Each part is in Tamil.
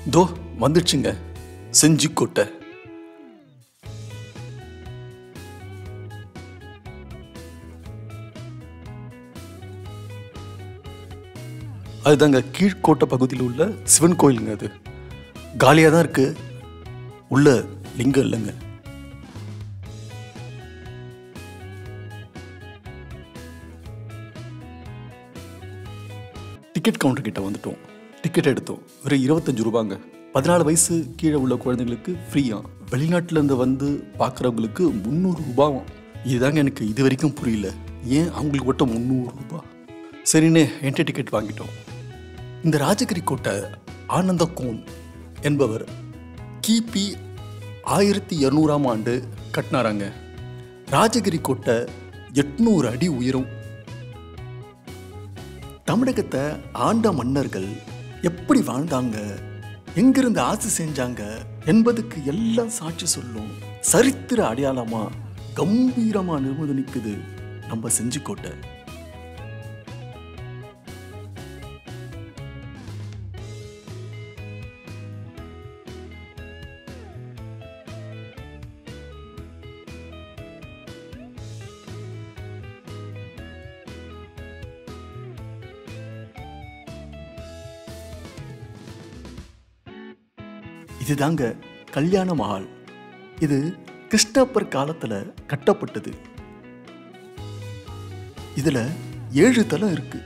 தோ வந்துடுச்சுங்க செஞ்சிக்கோட்டை அதுதாங்க கீழ்கோட்டை பகுதியில் உள்ள சிவன் கோயிலுங்க அது காலியாக தான் இருக்கு உள்ள லிங்கம் இல்லைங்க டிக்கெட் கவுண்டர் கிட்ட வந்துட்டோம் டிக்கெட் எடுத்தோம் வெறும் இருபத்தஞ்சு ரூபாங்க பதினாலு வயசு கீழே உள்ள குழந்தைங்களுக்கு ஃப்ரீயா வெளிநாட்டுல இருந்து வந்து பார்க்குறவங்களுக்கு முந்நூறு ரூபாவும் இதுதாங்க எனக்கு இது வரைக்கும் புரியல ஏன் அவங்களுக்கு மட்டும் முந்நூறு ரூபாய் சரின்னு என்கிட்ட டிக்கெட் வாங்கிட்டோம் இந்த ராஜகிரி கோட்டை ஆனந்த கோன் என்பவர் கிபி ஆயிரத்தி இரநூறாம் ஆண்டு கட்டினாராங்க ராஜகிரி கோட்டை எட்நூறு அடி உயரம் தமிழகத்தை ஆண்ட மன்னர்கள் எப்படி வாழ்ந்தாங்க எங்கிருந்து ஆட்சி செஞ்சாங்க என்பதுக்கு எல்லாம் சாட்சி சொல்லும் சரித்திர அடையாளமா கம்பீரமா நிமிர்ந்து நிக்குது நம்ம செஞ்சிக்கோட்டை இதுதாங்க கல்யாண மஹால் இது கிருஷ்ணப்பர் காலத்துல கட்டப்பட்டது இதுல ஏழு தலம் இருக்கு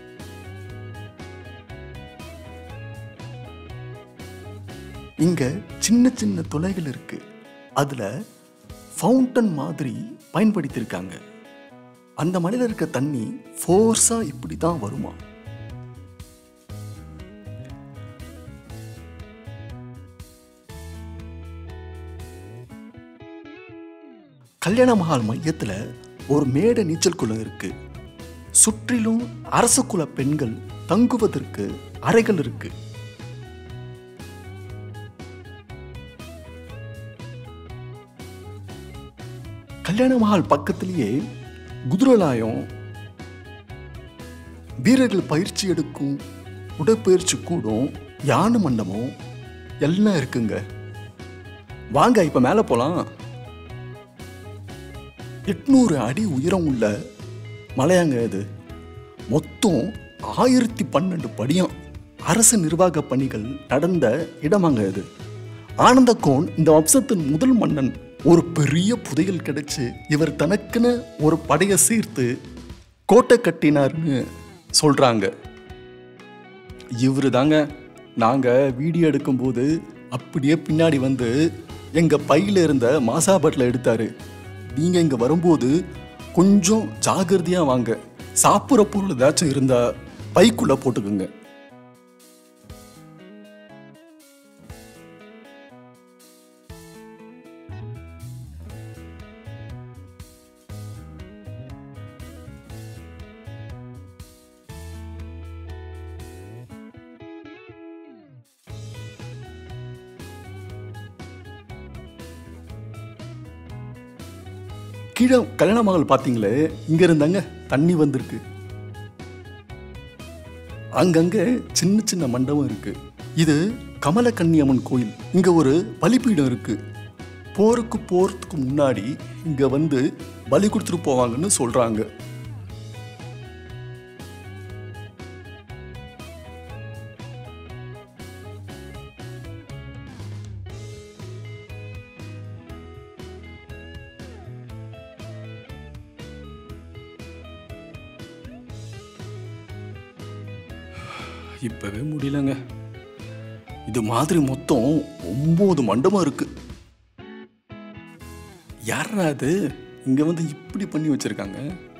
இங்க சின்ன சின்ன துளைகள் இருக்கு அதுல ஃபவுண்டன் மாதிரி பயன்படுத்தியிருக்காங்க அந்த மலையில இருக்க தண்ணி ஃபோர்ஸா இப்படி தான் வருமா கல்யாண மஹால் மையத்துல ஒரு மேடை நீச்சல் குளம் இருக்கு சுற்றிலும் அரச குல பெண்கள் தங்குவதற்கு அறைகள் இருக்கு கல்யாண மஹால் பக்கத்திலேயே குதிரலாயம் வீரர்கள் பயிற்சி எடுக்கும் உடற்பயிற்சி கூடம் யானை மண்டபம் எல்லாம் இருக்குங்க வாங்க இப்ப மேல போலாம் எட்நூறு அடி உயரம் உள்ள மலையாங்க இது மொத்தம் ஆயிரத்தி பன்னெண்டு படியம் அரசு நிர்வாக பணிகள் நடந்த இடமாங்க இது ஆனந்தகோன் இந்த வம்சத்தின் முதல் மன்னன் ஒரு பெரிய புதையல் கிடைச்சு இவர் தனக்குன்னு ஒரு படையை சேர்த்து கோட்டை கட்டினார்னு சொல்றாங்க இவரு தாங்க நாங்க வீடியோ எடுக்கும்போது அப்படியே பின்னாடி வந்து எங்க பையில இருந்த மாசாபட்டில் எடுத்தாரு நீங்க இங்க வரும்போது கொஞ்சம் ஜாகிரதையா வாங்க சாப்பிட்ற பொருள் ஏதாச்சும் இருந்தா பைக்குள்ள போட்டுக்குங்க கீழே கல்யாண மகள் பார்த்தீங்களே இங்க இருந்தாங்க தண்ணி வந்திருக்கு அங்கங்க சின்ன சின்ன மண்டபம் இருக்கு இது கமலக்கன்னியம்மன் கோயில் இங்க ஒரு பலிப்பீடம் இருக்கு போருக்கு போறதுக்கு முன்னாடி இங்க வந்து பலி கொடுத்துட்டு போவாங்கன்னு சொல்றாங்க இப்பவே முடியலங்க இது மாதிரி மொத்தம் ஒன்பது மண்டபம் இருக்கு யாரா அது இங்க வந்து இப்படி பண்ணி வச்சிருக்காங்க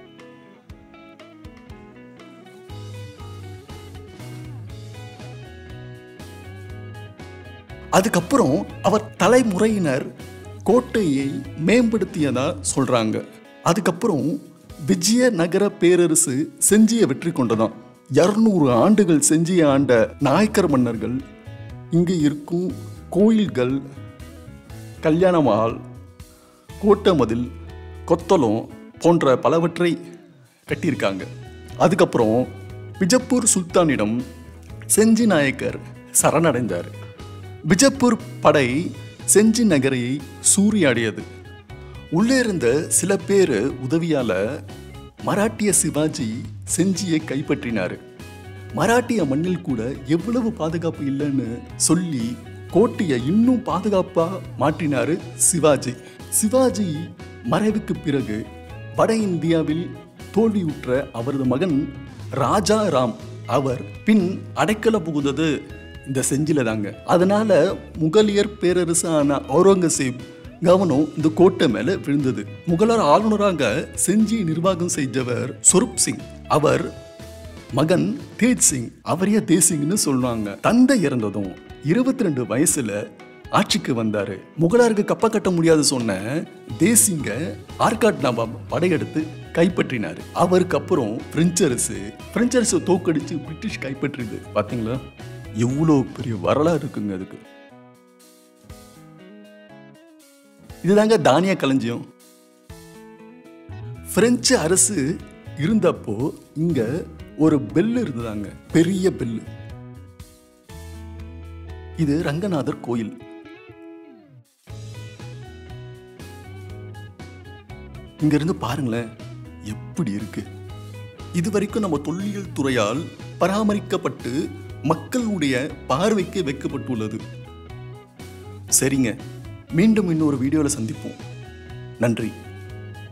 அதுக்கப்புறம் அவர் தலைமுறையினர் கோட்டையை மேம்படுத்தியதா சொல்றாங்க அதுக்கப்புறம் விஜய நகர பேரரசு செஞ்சியை வெற்றி கொண்டதாம் இருநூறு ஆண்டுகள் செஞ்சியை ஆண்ட நாயக்கர் மன்னர்கள் இங்கு இருக்கும் கோயில்கள் கல்யாண மஹால் கோட்டை மதில் கொத்தளம் போன்ற பலவற்றை கட்டியிருக்காங்க அதுக்கப்புறம் பிஜப்பூர் சுல்தானிடம் செஞ்சி நாயக்கர் சரணடைந்தார் பிஜப்பூர் படை செஞ்சி நகரை சூறையாடியது உள்ளே இருந்த சில பேர் உதவியால மராட்டிய சிவாஜி செஞ்சியை கைப்பற்றினாரு மராட்டிய மண்ணில் கூட எவ்வளவு பாதுகாப்பு இல்லைன்னு சொல்லி கோட்டையை இன்னும் பாதுகாப்பா மாற்றினாரு சிவாஜி சிவாஜி மறைவுக்கு பிறகு வட இந்தியாவில் தோல்வியுற்ற அவரது மகன் ராஜா ராம் அவர் பின் அடைக்கல புகுந்தது இந்த செஞ்சில தாங்க அதனால முகலியர் பேரரசான அவுரங்கசீப் கவனம் இந்த கோட்டை மேல விழுந்தது முகலர் ஆளுநராக செஞ்சி நிர்வாகம் செஞ்சவர் சொருப் சிங் அவர் மகன் தேஜ் சிங் அவரையே தேசிங்னு சொல்லுவாங்க தந்தை இறந்ததும் இருபத்தி ரெண்டு வயசுல ஆட்சிக்கு வந்தாரு முகலாருக்கு கப்ப கட்ட முடியாது சொன்ன தேசிங்க ஆர்காட் நவாப் படையெடுத்து கைப்பற்றினாரு அவருக்கு அப்புறம் பிரெஞ்சு அரசு பிரெஞ்சு அரசு தோக்கடிச்சு பிரிட்டிஷ் கைப்பற்றியது பாத்தீங்களா எவ்வளோ பெரிய வரலாறு இருக்குங்க அதுக்கு இதுதாங்க தானிய களஞ்சியம் பிரெஞ்சு அரசு இருந்தப்போ இங்க ஒரு பெல் இருந்ததாங்க பெரிய பெல்லு இது ரங்கநாதர் கோயில் இங்க இருந்து பாருங்களேன் எப்படி இருக்கு இது வரைக்கும் நம்ம தொல்லியல் துறையால் பராமரிக்கப்பட்டு மக்களுடைய பார்வைக்கு வைக்கப்பட்டுள்ளது சரிங்க மீண்டும் இன்னொரு வீடியோவில் சந்திப்போம் நன்றி